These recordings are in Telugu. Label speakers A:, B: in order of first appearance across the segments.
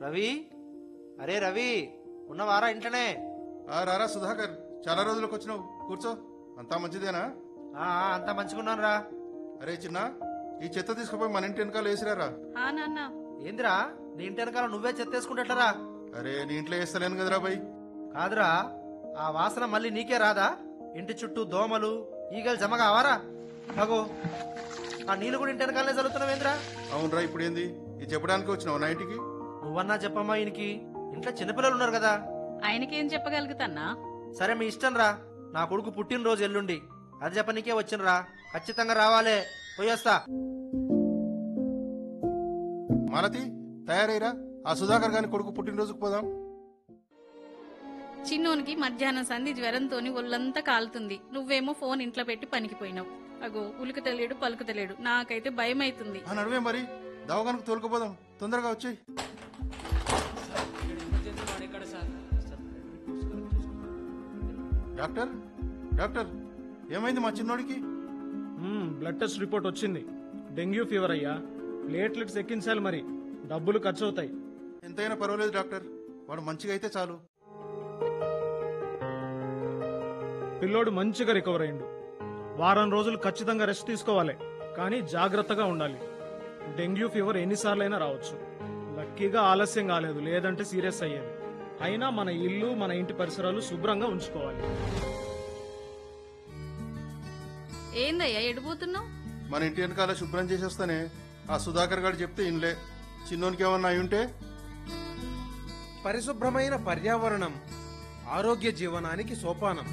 A: రవి అరే రవి ఉన్నవారా ఇంట్లోనే
B: ఆ రారా సుధాకర్ చాలా రోజులకు వచ్చినావు కూర్చో అంతా మంచిదేనా
A: ఆ, ఆ, అంతా మంచిగున్నాను రా
B: అరే చిన్న ఈ చెత్త తీసుకుపోయి మన ఇంటి వెనకాల వేసిరారా
C: ఆ నాన్న
A: ఏందిరా నీ ఇంటి వెనకాల నువ్వే చెత్తేసుకుంటట్లరా
B: అరే నీ ఇంట్లో వేస్తలేను కదరా బై
A: కాదురా ఆ వాసన మళ్ళీ నీకే రాదా ఇంటి చుట్టూ దోమలు ఈగలు జమ కావారా అగో ఆ నీళ్ళు కూడా ఇంటి వెనకాలనే చల్లుతున్నావేంద్రా
B: అవునరా ఇప్పుడు ఏంది ఇది చెప్పడానికి వచ్చినావు నా ఇంటికి
A: నువ్వన్నా చెప్పమ్మా ఈయనకి ఇంట్లో చిన్నపిల్లలు ఉన్నారు కదా
C: ఆయనకేం చెప్పగలుగుతాన్నా
A: సరే మీ ఇష్టం రా నా కొడుకు పుట్టినరోజు ఎల్లుండి అది చెప్పనీకే వచ్చినరా ఖచ్చితంగా రావాలే పోయేస్తా
B: మాలతి తయారైరా ఆ సుధాకర్ గాని కొడుకు పుట్టినరోజుకు పోదాం
C: చిన్నోనికి మధ్యాహ్నం సంధి జ్వరంతోని ఒళ్ళంతా కాలుతుంది నువ్వేమో ఫోన్ ఇంట్లో పెట్టి పనికిపోయినావు అగో ఉలికి తెలియడు పలుకు తెలియడు నాకైతే భయం అవుతుంది
B: ఆ నడువే మరి దవాఖానకు తోలుకుపోదాం తొందరగా వచ్చేయి డాక్టర్ డాక్టర్ ఏమైంది మా చిన్నోడికి
D: మ్మ్, బ్లడ్ టెస్ట్ రిపోర్ట్ వచ్చింది డెంగ్యూ ఫీవర్ అయ్యా ప్లేట్లెట్స్ ఎక్కించాలి మరి డబ్బులు ఖర్చు అవుతాయి
B: ఎంతైనా పర్వాలేదు డాక్టర్ వాడు మంచిగా అయితే చాలు
D: పిల్లోడు మంచిగా రికవర్ అయిండు వారం రోజులు ఖచ్చితంగా రెస్ట్ తీసుకోవాలి కానీ జాగ్రత్తగా ఉండాలి డెంగ్యూ ఫీవర్ ఎన్నిసార్లైనా రావచ్చు లక్కీగా ఆలస్యం కాలేదు లేదంటే సీరియస్ అయ్యేది అయినా మన ఇల్లు మన ఇంటి పరిసరాలు శుభ్రంగా ఉంచుకోవాలి
C: ఏందయ్యా ఎడిపోతున్నావు
B: మన ఇంటి వెనకాల శుభ్రం చేసేస్తానే ఆ సుధాకర్ గారు చెప్తే ఇన్లే చిన్నోనికి ఏమన్నా అయి ఉంటే
E: పరిశుభ్రమైన పర్యావరణం ఆరోగ్య జీవనానికి సోపానం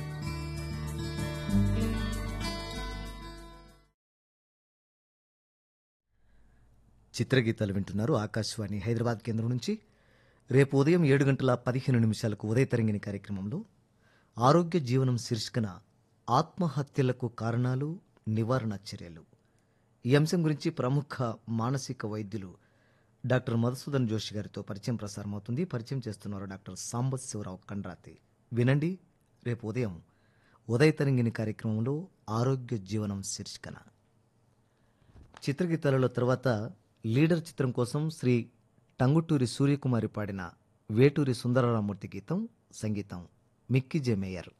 F: చిత్రగీతాలు వింటున్నారు ఆకాశవాణి హైదరాబాద్ కేంద్రం నుంచి రేపు ఉదయం ఏడు గంటల పదిహేను నిమిషాలకు ఉదయ తరంగిణి కార్యక్రమంలో ఆరోగ్య జీవనం శీర్షికన ఆత్మహత్యలకు కారణాలు నివారణ చర్యలు ఈ అంశం గురించి ప్రముఖ మానసిక వైద్యులు డాక్టర్ మధుసూదన్ జోషి గారితో పరిచయం ప్రసారం అవుతుంది పరిచయం చేస్తున్నారు డాక్టర్ సాంబత్ శివరావు కండ్రాతి వినండి రేపు ఉదయం ఉదయ తరంగిణి కార్యక్రమంలో ఆరోగ్య జీవనం శీర్షికన చిత్రగీతాలలో తర్వాత లీడర్ చిత్రం కోసం శ్రీ టంగుటూరి సూర్యకుమారి పాడిన వేటూరి సుందరరామూర్తి గీతం సంగీతం మిక్కీ జే మేయర్